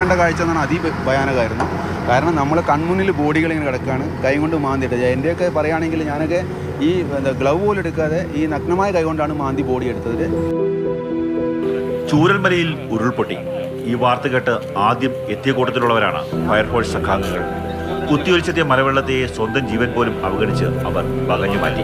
കണ്ട കാഴ്ച എന്ന് പറഞ്ഞാൽ അതിഭയാനകമായിരുന്നു കാരണം നമ്മൾ കൺമുന്നിൽ ബോഡികൾ ഇങ്ങനെ കിടക്കുകയാണ് കൈ കൊണ്ട് മാന്തിയിട്ട് എൻ്റെയൊക്കെ പറയുകയാണെങ്കിൽ ഞാനൊക്കെ ഈ എന്താ ഗ്ലൗ പോലും എടുക്കാതെ ഈ നഗ്നമായ കൈ കൊണ്ടാണ് മാന്തി ബോഡി എടുത്തത് ചൂരൽമലയിൽ ഉരുൾപൊട്ടി ഈ വാർത്ത കേട്ട് ആദ്യം എത്തിയ കൂട്ടത്തിലുള്ളവരാണ് ഫയർഫോഴ്സ് സംഘാംഗങ്ങൾ കുത്തിയൊലിച്ചെത്തിയ മലവെള്ളത്തെ സ്വന്തം ജീവൻ പോലും അവഗണിച്ച് അവർ പകഞ്ഞു മാറ്റി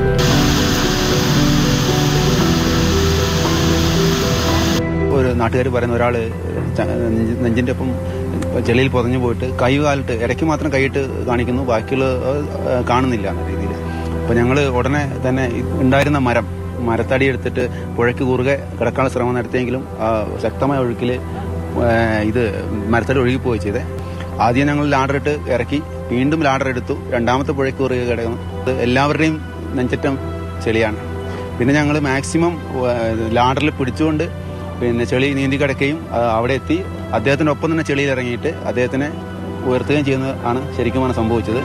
ഒരു നാട്ടുകാർ പറയുന്ന ഒരാൾ നെഞ്ചിൻ്റെ ഒപ്പം ചെളിയിൽ പുതഞ്ഞു പോയിട്ട് കൈ കാലിട്ട് ഇടയ്ക്ക് മാത്രം കൈയിട്ട് കാണിക്കുന്നു ബാക്കിയുള്ള ഏഹ്, കാണുന്നില്ല എന്ന രീതിയിൽ അപ്പോൾ ഞങ്ങൾ ഉടനെ തന്നെ ഈ ഉണ്ടായിരുന്ന മരം മരത്തടി എടുത്തിട്ട് പുഴയ്ക്ക് കുറുകെ കിടക്കാനുള്ള ശ്രമം നടത്തിയെങ്കിലും ആ ശക്തമായ ഒഴുക്കിൽ ഇത് മരത്തടി ഒഴുകിപ്പോയി ചെയ്തേ ആദ്യം ഞങ്ങൾ ലാഡർ ഇട്ട് ഇറക്കി വീണ്ടും ലാഡർ എടുത്തു രണ്ടാമത്തെ പുഴയ്ക്ക് കുറുകെ കിടക്കുന്നു ഇത് എല്ലാവരുടെയും നെഞ്ചറ്റം ചെളിയാണ് പിന്നെ ഞങ്ങൾ മാക്സിമം ലാഡറിൽ പിടിച്ചുകൊണ്ട് പിന്നെ ചെളി നീന്തി കിടക്കുകയും ആ, അവിടെ എത്തി അദ്ദേഹത്തിൻ്റെ ഒപ്പം തന്നെ ചെളിയിൽ ഇറങ്ങിയിട്ട് അദ്ദേഹത്തിനെ ഉയർത്തുകയും ചെയ്യുന്നതാണ് ശരിക്കുമാണ് സംഭവിച്ചത്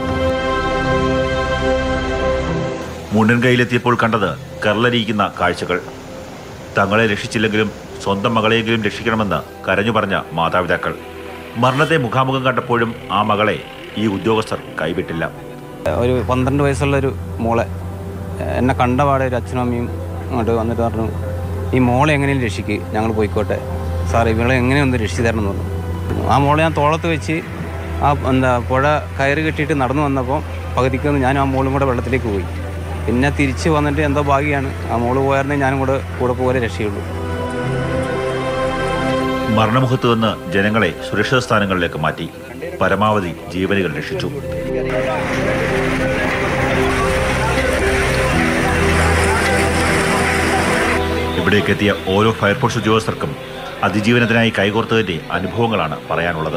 മുണ്ടൻകൈയിലെത്തിയപ്പോൾ കണ്ടത് കരളരിയിക്കുന്ന കാഴ്ചകൾ തങ്ങളെ രക്ഷിച്ചില്ലെങ്കിലും സ്വന്തം മകളെയെങ്കിലും രക്ഷിക്കണമെന്ന് കരഞ്ഞു പറഞ്ഞ മാതാപിതാക്കൾ മരണത്തെ മുഖാമുഖം കണ്ടപ്പോഴും ആ മകളെ ഈ ഉദ്യോഗസ്ഥർ കൈവിട്ടില്ല ഒരു പന്ത്രണ്ട് വയസ്സുള്ള ഒരു മോളെ എന്നെ കണ്ടപാടെ ഒരു അച്ഛനും അമ്മയും അങ്ങോട്ട് വന്നിട്ട് പറഞ്ഞു ഈ മോളെ എങ്ങനെയും രക്ഷിക്ക് ഞങ്ങൾ പോയിക്കോട്ടെ സാർ ഇവളെ എങ്ങനെയൊന്ന് രക്ഷിച്ചു തരണം എന്ന് പറഞ്ഞു ആ മോളെ ഞാൻ തോളത്ത് വെച്ച് ആ എന്താ പുഴ കയറ് കെട്ടിയിട്ട് നടന്നു വന്നപ്പോൾ പകുതിക്ക് വന്ന് ഞാൻ ആ മോളും കൂടെ വെള്ളത്തിലേക്ക് പോയി പിന്നെ തിരിച്ച് വന്നിട്ട് എന്തോ ഭാഗ്യമാണ് ആ മോള് പോയായിരുന്നെങ്കിൽ ഞാനും കൂടെ കൂടെ പോലെ രക്ഷയുള്ളൂ മരണമുഖത്ത് നിന്ന് ജനങ്ങളെ സുരക്ഷിത സ്ഥാനങ്ങളിലേക്ക് മാറ്റി പരമാവധി ജീവനുകൾ രക്ഷിച്ചു ഇവിടേക്കെത്തിയ ഓരോ ഫയർഫോഴ്സ് ഉദ്യോഗസ്ഥർക്കും അതിജീവനത്തിനായി കൈകോർത്തതിന്റെ അനുഭവങ്ങളാണ് പറയാനുള്ളത്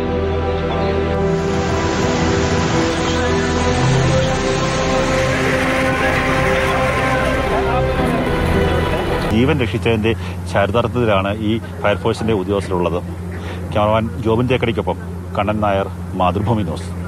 ജീവൻ രക്ഷിച്ചതിന്റെ ചരിതാർത്ഥത്തിലാണ് ഈ ഫയർഫോഴ്സിന്റെ ഉദ്യോഗസ്ഥരുള്ളത് ക്യാമറമാൻ ജോബിൻ തേക്കടിക്കൊപ്പം കണ്ണൻ നായർ മാതൃഭൂമി ന്യൂസ്